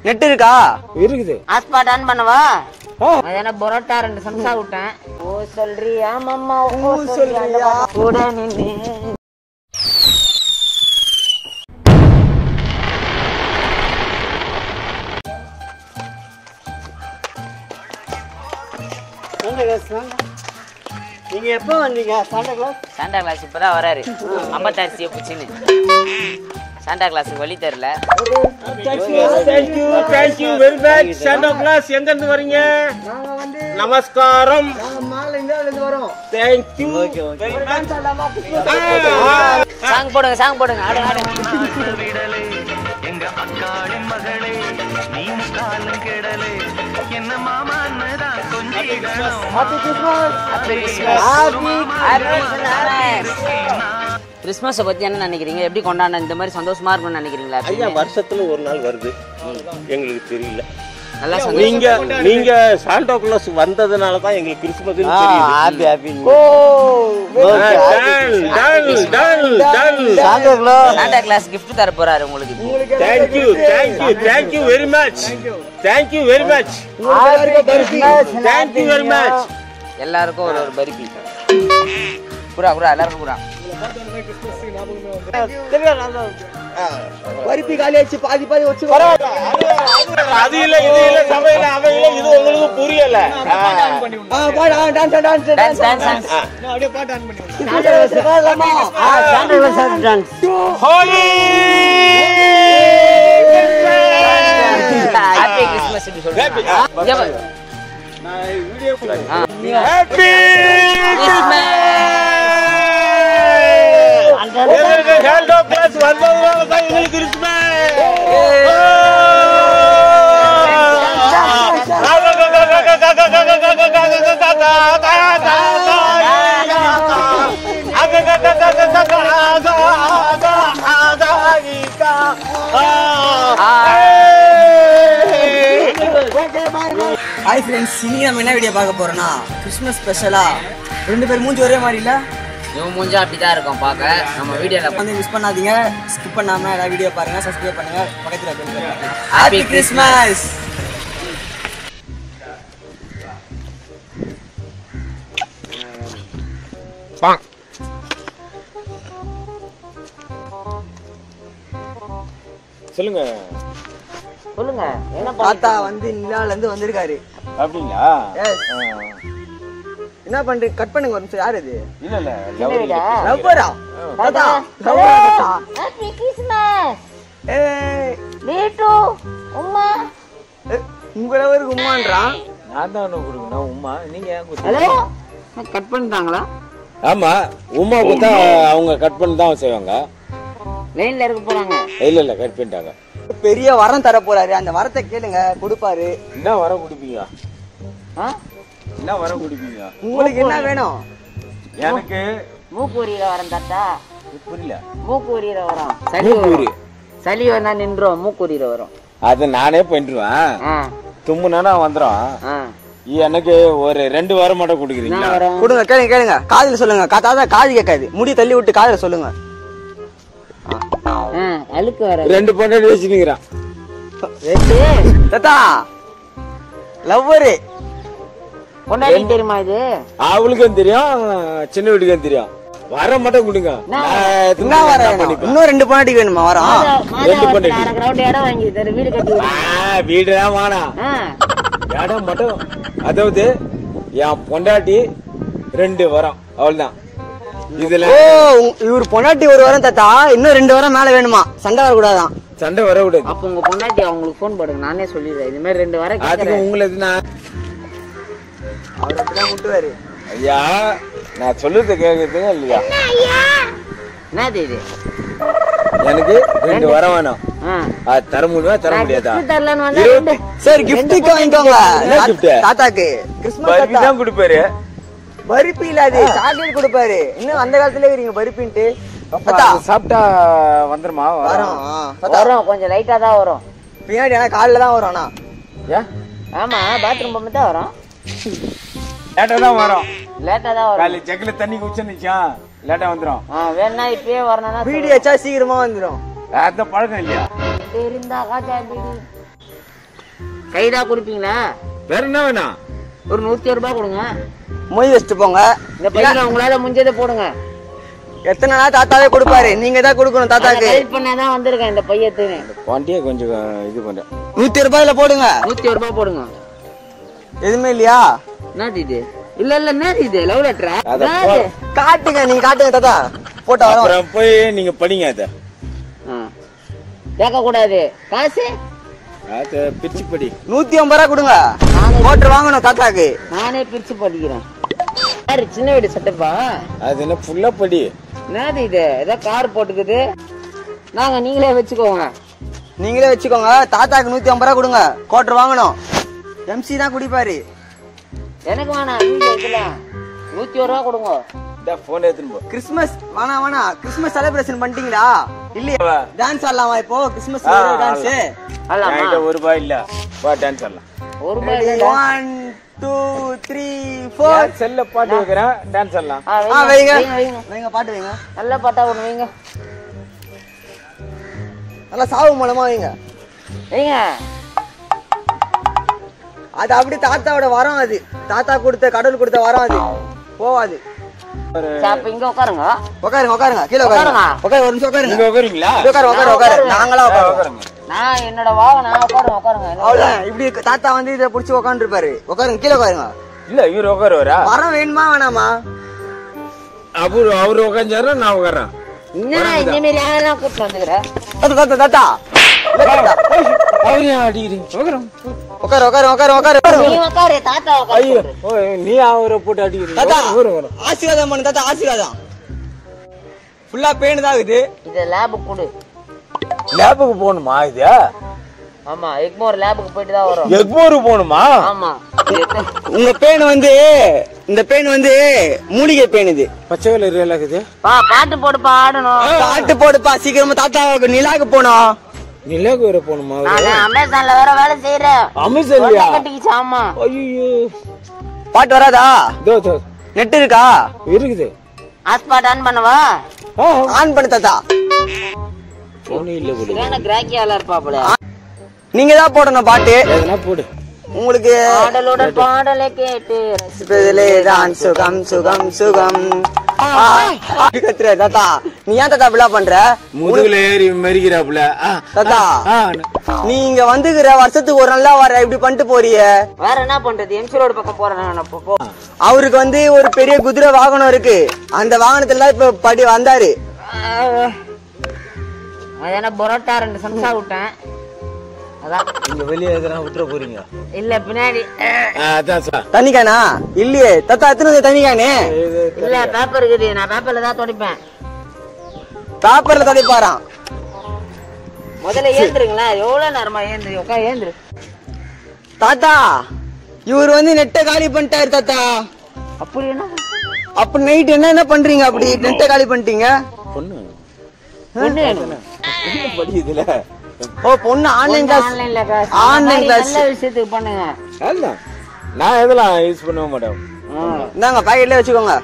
Net இருக்கா இருக்குது hotspot on பண்ணவா ஆ. அதான பரோட்டா ரெண்டு சம்சா விட்டேன் ஓ சொல்றியா மாமா ஓ சொல்றியா கூட நின்னு நீங்க எப்போ வந்தீங்க சாண்டா கிளாஸ் சாண்டா கிளாஸ் இப்பதான் வராரு ஐம்பத்தாரிசியை பிடிச்சின்னு சாண்டா கிளாஸுக்கு வழி தெரியல thank you thank you very much Santa Claus எங்க இருந்து வரீங்க நமஸ்காரம் மாலை இருந்து வரோம் தேங்க்யூ சாங் போடுங்க சாங் போடுங்க ஆடு ஆடு விடலே எங்க அக்காளின் மகளே நீ காலம் கெடலே என்ன மாமான்னு தான் கொஞ்சிடணும் கிறிஸ்மஸை பத்தி என்ன நினைக்கிறீங்க எப்படி கொண்டாட இந்த மாதிரி சந்தோஷமா இருக்கணும்னு நினைக்கிறீங்களா ஐயா வருஷத்துல ஒரு நாள் வருது எங்களுக்கு தெரியல நல்லா நீங்க சந்தோஷம் நீங்க சாண்டா கிளாஸ் வந்ததுனால தான் எங்களுக்கு கிறிஸ்மஸ் தெரியுது happy happy Santa Claus gift தர போறாரு உங்களுக்கு இப்போ. Thank you thank you thank you very much thank you very much thank you very much எல்லாருக்கும் ஒரு ஒரு பருப்பி குரா குரா எல்லாருக்கும் குரா பருப்பி காலி ஆச்சு பாதி பாதி வச்சு அது இல்ல இது இல்ல சபையில அவையில இது உங்களுக்கு புரியல dance dance dance dance dance dance holy happy Christmas இப்படி சொல்லுங்க இங்க பாரு. ஆ. ஹாப்பி ஹேண்ட் ஆஃப் கிளாஸ் வந்ததுனால தான் எங்களுக்கு ஹாய் ஃப்ரெண்ட்ஸ் இன்னைக்கு நம்ம என்ன வீடியோ பார்க்க போறோம்னா கிறிஸ்மஸ் ஸ்பெஷலா ரெண்டு பேர் மூஞ்சி ஒரே மாதிரி இல்ல இவன் மூஞ்சா அப்படிதான் இருக்கும் பார்க்க நம்ம வீடியோல வந்து மிஸ் பண்ணாதீங்க ஸ்கிப் பண்ணாம எல்லா வீடியோ பாருங்க சப்ஸ்கிரைப் பண்ணுங்க பக்கத்துல Happy ஹாப்பி கிறிஸ்மஸ் சொல்லுங்க சொல்லுங்க என்ன தாத்தா வந்து நிலால இருந்து வந்திருக்காரு அப்படிங்களா Yes. என்ன பண்றீங்க கட் பண்ணுங்க ஒரு நிமிஷம் யார் இது இல்ல இல்ல லவ்வரா தாத்தா லவ்வரா தாத்தா ஹாப்பி கிறிஸ்மஸ் ஏய் வீட்டு உம்மா ஏய், உங்க லவருக்கு உமான்றான் நான் தான் கொடுக்கணும் உமா நீங்க ஏன் ஹலோ கட் பண்ணிட்டாங்களா ஆமா உமா கொடுத்தா அவங்க கட் பண்ணி தான் செய்வாங்க லைன்ல இருக்க போறாங்க இல்ல இல்ல கட் பண்ணிட்டாங்க பெரிய வரம் தர போறாரு அந்த வரத்தை கேளுங்க கொடுப்பாரு என்ன வரம் குடிப்பீங்க ஆ? என்ன வரம் குடிப்பீங்க உங்களுக்கு என்ன வேணும் எனக்கு மூக்கூரியில வரம் தாத்தா புரியல மூக்கூரியில வரும் சளி மூக்கூரி. வரும் சளி வந்தா நின்றோம் மூக்கூரியில வரும் அது நானே பண்ணிடுவேன் ஆ தும்முனா வந்துடும் ஆ எனக்கு ஒரு ரெண்டு வாரம் மட்டும் என்ன குடிக்கிறீங்களா வரும் கொடுங்க கேளுங்க கேளுங்க காதுல சொல்லுங்க கா- தாத்தா காது கேட்காது முடி தள்ளி விட்டு காதுல சொல்லுங்க ஆ, அழுக்கு வர ரெண்டு பொண்டாட்டி வச்சுருக்கிறான் தாத்தா லவ்வரு கொண்டாடி தெரியுமா இது அவளுக்கும் தெரியும் சின்ன வீட்டுக்கும் தெரியும் வர மட்டும் கொடுங்க நான் என்ன தும்முனா வர நான் வேணும்? பண்ணிப்பேன். இன்னும் ரெண்டு பொண்டாட்டி வேணுமா வரோம் ரெண்டு பொண்டாட்டி. அரை கிரவுண்ட் இடம் வாங்கி தரு வீடு கட்டி விடு. ஆ, வீடுதான் வேணாம் ஆ, இடம் மட்டும் அதாவது என் பொண்டாட்டி ரெண்டு வரம் அவ்வளவுதான் இதுல ஓ உங்க- இவர் பொண்டாட்டி ஒரு வாரம் தாத்தா இன்னும் ரெண்டு வாரம் மேல வேணுமா சண்டை வரக்கூடாதான் சண்டை வரக்கூடாது அப்ப உங்க பொண்டாட்டி அவங்களுக்கு ஃபோன் போடுங்க நானே சொல்லிடுறேன் இது மாதிரி ரெண்டு வாரம் அதுக்கு கேக்குறேன் உங்களுக்கு நான் அவர் அப்படிதான் முட்டுவாரு ஐயா நான் சொல்றது கேக்குறதுங்க இல்லையா என்னது இது எனக்கு ரெண்டு வரம் வேணும் ஆ. அது தர முடியுமா தர முடியாதா gift தரலான்னு வந்தா இருபத்தி சரி கிஃப்ட்டுக்கு வாங்கிக்கோங்க என்ன gift? தா- தாத்தாக்கு கிறிஸ்மஸ் பருப்பி தாத்தா தான் கொடுப்பாரு பருப்பி இல்ல அது சாக்லேட் கொடுப்பாரு இன்னும் அந்த காலத்துல இருக்கீங்க பருப்பின்ட்டு தாத்தா அது சாப்பிட்டா வந்துருமா வரோம் ஆ, தாத்தா வரும் கொஞ்சம் லைட்டா தான் வரும் பின்னாடி ஆனா காலில் தான் வரும் ஆனா ஏன் ஆமா பாத்ரூம் போகும்போது தான் வரும் லேட்டா தான் வரும் லேட்டா தான் வரும் காலையில் ஜக்கில தண்ணி குடிச்சு நிச்சா லேட்டா வந்துரும் ஆ, வேணா இப்பயே வரணும்னா பீடி வச்சா சீக்கிரமா வந்துடும் அந்த பழக்கம் இல்லையா இருந்தா காஜா பீடி கைடா குடுப்பீங்களா வேற என்ன வேணாம் ஒரு நூத்தி ஒரு ரூபாய் கொடுங்க மொய் வச்சுட்டு போங்க இந்த பையில உங்களால முடிஞ்சதை போடுங்க எத்தனை நாள் தாத்தாவே கொடுப்பாரு நீங்க தான் கொடுக்கணும் தாத்தாக்கு ஹெல்ப் பண்ணாதான் வந்திருக்கேன் இந்த பையத்துன்னு வண்டியை கொஞ்சம் இது பண்றேன் நூத்தி ரூபாயில போடுங்க நூத்தி ஒரு ரூபாய் போடுங்க எதுவுமே இல்லையா என்னது இது இல்ல இல்ல என்னது இது லவ் லெட்டரா அத காட்டுங்க நீங்க காட்டுங்க தாத்தா போட்டோ வரோம் அப்புறம் போய் நீங்க படிங்க அத கேட்க கூடாது காசு அத பிரிச்சு படி நூத்தி ஐம்பது ரூபா கொடுங்க போட்டு வாங்கணும் தாத்தாக்கு நானே பிரிச்சு படிக்கிறேன் யாரு சின்ன வீடு சட்டப்பா அது என்ன ஃபுல்லா படி என்னது இது ஏதோ கார் போட்டுக்குது நாங்க நீங்களே வச்சுக்கோங்க நீங்களே வச்சுக்கோங்க தாத்தாக்கு நூத்தி ஐம்பது ரூபா கொடுங்க கோட்டர் வாங்கணும் எம்சி தான் குடிப்பாரு எனக்கு வேணாம் நீங்க இதுல நூத்தி ஒரு ரூபா கொடுங்க இந்த போன் எடுத்துன்னு போ கிறிஸ்மஸ் வேணாம் வேணாம் கிறிஸ்மஸ் செலிப்ரேஷன் பண்ணிட்டீங்களா இல்லையா டான்ஸ் ஆடலாமா இப்போ கிறிஸ்மஸ் ஆ, டான்ஸ் ஆடலாமா? என்கிட்ட ஒரு ரூபாய் இல்ல வா டான்ஸ் ஆடலாம் ஒரு ரூபாய் இல்ல. ஒன் டூ த்ரீ ஃபோர் செல்ல பாட்டு வைக்கிறேன் டான்ஸ் ஆடலாம் ஆ, ஆ வைங்க, வைங்க வைங்க, வைங்க. வைங்க பாட்டு வைங்க நல்ல பாட்டா ஒண்ணு வைங்க நல்லா சாவு மூலமா வைங்க வைங்க அது அப்படி தாத்தாவோட வரம் அது தாத்தா கொடுத்த கடவுள் கொடுத்த வரம் அது போவாது சரி, அப்ப இங்க உட்காருங்க உட்காருங்க உட்காருங்க கீழே உட்காருங்க உட்காருங்க. உட்காரு ஒரு நிமிஷம் உட்காருங்க நீங்க உட்காருங்களா உட்காரு உட்காரு உட்காரு நாங்களா உட்காருங்க நான் என்னோட வாக நான் உட்காருங்க உட்காருங்க என்ன- அவ்வளவுதான் இப்படி தாத்தா வந்து இதை புடிச்சு உட்காந்துருப்பாரு உட்காருங்க கீழே உட்காருங்க இல்ல இவரு உட்காருவாரா வரம் வேணுமா வேணாமா அவரு அவரு உட்காந்துறாரு நான் உட்காரேன் என்னடா இந்த மாதிரி ஆளெல்லாம் கூப்பிட்டு வந்துக்கிற தாத்தா தாத்தா தாத்தா இல்ல தாத்தா. அவரு ஏன் அடிக்கிறீங்க உட்காரம் உட்காரு உட்காரு உட்காரு உட்காரு நீ உட்காரு தாத்தா உட்காரு ஐயோ ஓ, நீ அவரை போட்டு அடிக்கிறீங்க தாத்தா உட்காரு, உட்காரு. ஆசீர்வாதம் பண்ணு தாத்தா ஆசீர்வாதம் ஃபுல்லா பெயின் தான் ஆகுது இத லேபுக்கு கொடு லேபுக்கு போகணுமா இது ஆமா எக்மோர் லேபுக்கு போயிட்டு தான் வரும் எக்மோரு போகணுமா ஆமா இது எத்தனை- உங்க பெயின் வந்து இந்த பெயின் வந்து மூலிகை பெயின் இது பச்சை கலர் இருக்குது பா பாட்டு போடுப்பா ஆடணும் பாட்டு போடுப்பா சீக்கிரமா தாத்தா நிலாக்கு போனோம் நிலாக்கு வேற போகணுமா நான் அமேசான்ல வேற வேலை செய்யறேன் அமிர்தல்யா கட்டிக்கிச்சு ஆமா ஐயோ பாட்டு வராதா இதோ இதோ நெட் இருக்கா இருக்குது ஹாட்ஸ்பாட் ஆன் பண்ணவா ஆ ஆன் பண்ணு தாத்தா ஒன்றும் இல்லை போடு சரியான கிராக்கியால இருப்பாப்புல நீங்க தான் போடணும் பாட்டு எதனா போடு உங்களுக்கு பாடலோட பாடலை கேட்டு ரசிப்பதிலே தான் சுகம் சுகம் சுகம் ஆ, அப்படி கத்துற தாத்தா நீ ஏன் தாத்தா விழா பண்ற முதுகுல ஏறி மெரிக்கிறாப்புல ஆ, தாத்தா ஆ, நீ இங்க வந்துக்கிற வருஷத்துக்கு ஒரு நாள் வர இப்படி பண்ணிட்டு போறிய வேற என்ன பண்றது எம்சி ரோடு பக்கம் போறேன் நான் போ, போ அவருக்கு வந்து ஒரு பெரிய குதிரை வாகனம் இருக்கு அந்த வாகனத்துல தான் இப்ப படி வந்தாரு அது என்ன பரோட்டா ரெண்டு சம்சா விட்டேன் அதான் நீங்க வெளியே எதனா விட்டுற போறீங்க இல்ல பின்னாடி ஆ, அதான் சார் தண்ணிக்கானா இல்லையே தாத்தா எத்தனை தண்ணிக்கானே இல்ல பேப்பர் இருக்குது நான் பேப்பர்ல தான் துடைப்பேன் பேப்பர்ல தடைப்பாராம் முதல்ல ஏந்துருங்களா எவ்வளவு நேரமா ஏந்துரு உட்கா ஏந்துரு தாத்தா இவர் வந்து நெட்டை காலி பண்ணிட்டாரு தாத்தா அப்படி என்ன அப்ப நைட் என்ன என்ன பண்றீங்க அப்படி நெட்டை காலி பண்ணிட்டீங்க பொண்ணு ஒண்ணு படிக்குதுல ஓ பொண்ணு ஆன்லைன் கிளாஸ் ஆன்லைன்ல கிளாஸ் Online class. நல்ல விஷயத்துக்கு பண்ணுங்க அதுதான் நான் இதெல்லாம் யூஸ் பண்ண மாட்டேன் இந்தாங்க பாக்கெட்ல வச்சுக்கோங்க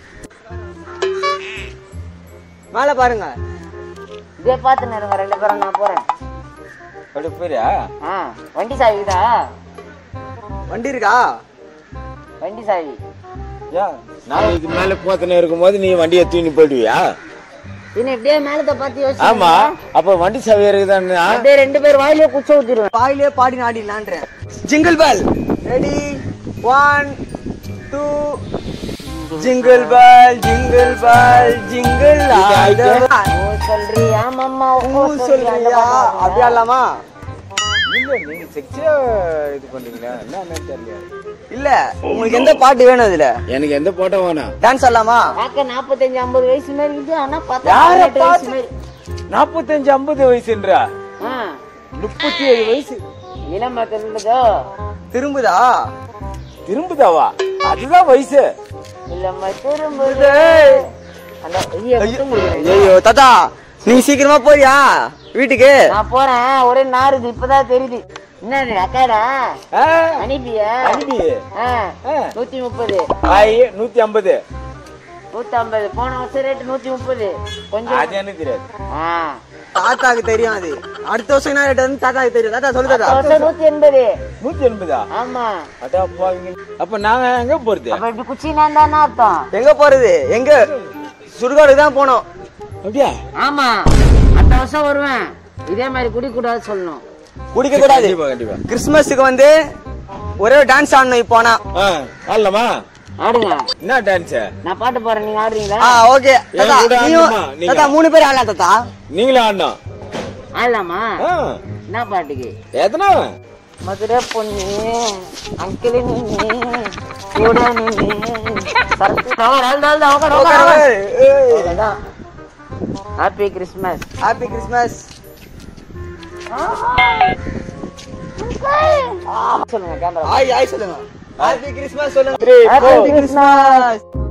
மேல பாருங்க இதே பார்த்து நேருங்க ரெண்டு பேரும் நான் போறேன் அப்படி போறியா ஆ வண்டி சாவிதா வண்டி இருக்கா வண்டி சாவி யா நான் இதுக்கு மேல போத்தனை இருக்கும்போது நீ வண்டியை தூக்கி போயிடுவியா பின்ன இப்படியே மேலத்தை பார்த்து யோசிச்சு ஆமா அப்ப வண்டி சாவி இருக்குதான்னா அப்படியே ரெண்டு பேர் வாயிலே குச்ச ஊத்திடுவேன் பாயிலே பாடி நாடிலான்றேன் jingle bell ready one two jingle bell jingle bell jingle ஓ சொல்றியா மாமா ஓ சொல்றியா அப்படியா இல்லாமா இல்ல நீங்க செக்ஸியா இது பண்றீங்களா என்ன தெரியல இல்ல உங்களுக்கு எந்த பாட்டு வேணும் இதுல எனக்கு எந்த போட்டோ வேணாம் டான்ஸ் ஆடலாமா பார்க்க நாற்பத்தஞ்சு ஐம்பது வயசு மாதிரி இருக்குது ஆனா பார்த்தா யார பதினெட்டு வயசு மாதிரி நாற்பத்தஞ்சு ஐம்பது வயசுன்றா ஆ முப்பத்தி ஏழு வயசு இளமை தெரிஞ்சதோ திரும்புதா திரும்புதாவா அதுதான் வயசு இளமை திரும்புது அந்த ஐயா முத்தம் கொடுக்குறேன். ஐயோ தாத்தா நீ சீக்கிரமா போறியா வீட்டுக்கு நான் போறேன் ஒரே நாருது இப்பதான் தெரியுது என்னது அக்காடா ஆ, அனுப்பியா அனுப்பி ஆ, ஆ. நூத்தி முப்பது ஆயி, நூத்தி ஐம்பது நூத்தி ஐம்பது போன வருஷம் ரேட்டு நூத்தி முப்பது கொஞ்சம் அது எனக்கு தெரியாது ஆ தாத்தாக்கு தெரியும் அது அடுத்த வருஷம் என்ன ரேட் வந்து தாத்தாக்கு தெரியும் தாத்தா சொல்லு தாத்தா வருஷம் நூத்தி எண்பது நூத்தி எண்பதா ஆமா அடப்பா அப்ப நாங்க எங்க போறது அப்ப இப்படி குச்சினா தானே அர்த்தம் எங்க போறது எங்க சுடுகாடுக்கு தான் போனோம் அப்படியா ஆமா அடுத்த வருஷம் வருவேன் இதே மாதிரி குடி கூடாது சொல்லணும் குடிக்க கூடாது கண்டிப்பா கண்டிப்பா கிறிஸ்துமஸுக்கு வந்து ஒரே டான்ஸ் ஆடணும் இப்போ ஆனா ஆ ஆடலாமா ஆடுங்க என்ன டான்ஸ் நான் பாட்டு போறேன் நீங்க ஆடுறீங்களா ஆ ஓகே தாத்தா கூட நீயும் ஆடணுமா? நீங்க? தாத்தா மூணு பேர் ஆடலாம் தாத்தா நீங்களும் ஆடணும் ஆடலாமா ஆ, என்ன பாட்டுக்கு எத்தனை மதுரை பொண்ணு அங்கிள் நின்னு கூட நின்னு ஹாப்பி கிறிஸ்மஸ் ஹாப்பி கிறிஸ்மஸ் சொல்லுங்க கேமரா ஆய் ஆய் சொல்லுங்க ஹாப்பி கிறிஸ்மஸ் சொல்லுங்க Three, ஹாப்பி four. கிறிஸ்மஸ்